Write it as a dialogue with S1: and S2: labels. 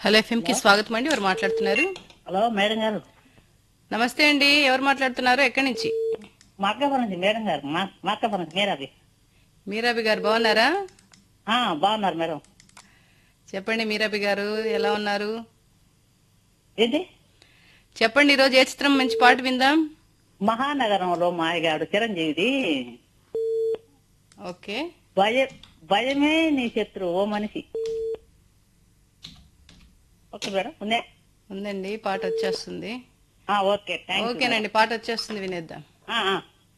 S1: Hello FM కి స్వాగతం అండి ఎవరు మాట్లాడుతున్నారు
S2: హలో మేడం గారు
S1: నమస్తే అండి ఎవరు మాట్లాడుతున్నారు ఎక్కడి నుంచి
S2: మక్కపురం నుంచి మేడం గారు మా మక్కపురం నుంచి మీరాది
S1: మీరాబి గారు బాగున్నారా
S2: ఆ, బాగున్నారు మేడం
S1: చెప్పండి మీరాబి గారు ఎలా ఉన్నారు
S2: ఏంటి
S1: చెప్పండి ఈరోజు ఏ చిత్రం మంచి పాట విందాం
S2: మహానగరంలో మాయగాడు చిరంజీవిది
S1: ఓకే
S2: భయ భయమే నీ శత్రు ఓ మనిషి ఓకే మేడం ఉందే
S1: ఉందండి పాట వచ్చేస్తుంది
S2: ఆ, ఓకే థ్యాంక్ యూ
S1: ఓకేనండి పాట వచ్చేస్తుంది వినేద్దాం
S2: ఆ, ఆ.